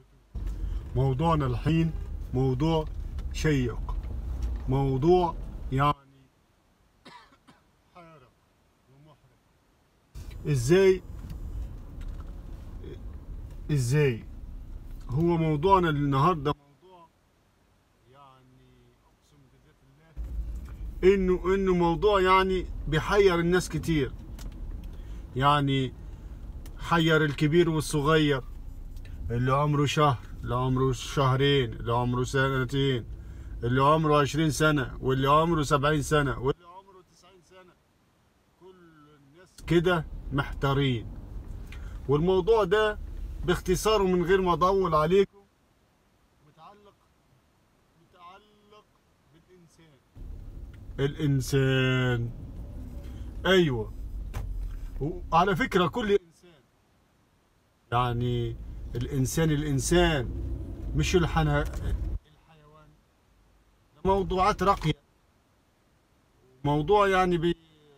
موضوعنا الحين موضوع شيق موضوع يعني حارق ومحرق ازاي ازاي هو موضوعنا النهارده موضوع يعني اقسم بذات الله انه انه موضوع يعني بيحير الناس كتير يعني حير الكبير والصغير اللي عمره شهر اللي عمره شهرين اللي عمره سنتين اللي عمره عشرين سنة واللي عمره سبعين سنة واللي عمره تسعين سنة كل الناس كده محتارين والموضوع ده باختصار ومن غير ما اطول عليكم متعلق متعلق بالانسان الانسان ايوه وعلى فكره كل انسان يعني الانسان الانسان مش الحنا الحيوان ده موضوعات راقيه موضوع يعني بي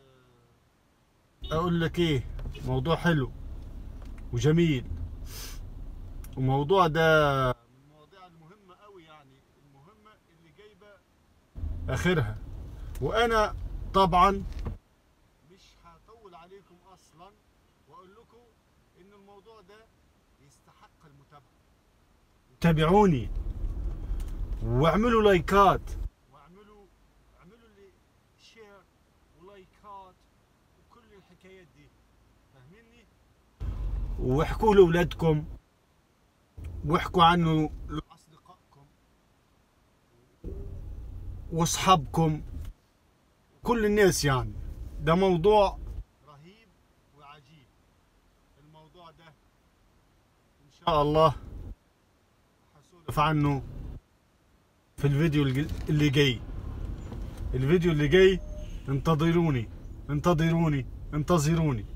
اقول لك ايه موضوع حلو وجميل الموضوع ده من المواضيع المهمة قوي يعني المهمة اللي جايبة آخرها وأنا طبعا مش هطول عليكم أصلا وأقول لكم إن الموضوع ده يستحق المتابعة تابعوني واعملوا لايكات واعملوا اعملوا لي شير ولايكات وكل الحكايات دي فاهميني واحكوا لاولادكم واحكوا عنه لاصدقائكم واصحابكم كل الناس يعني ده موضوع رهيب وعجيب الموضوع ده ان شاء الله هسولف عنه في الفيديو الج- اللي جاي الفيديو اللي جاي انتظروني انتظروني انتظروني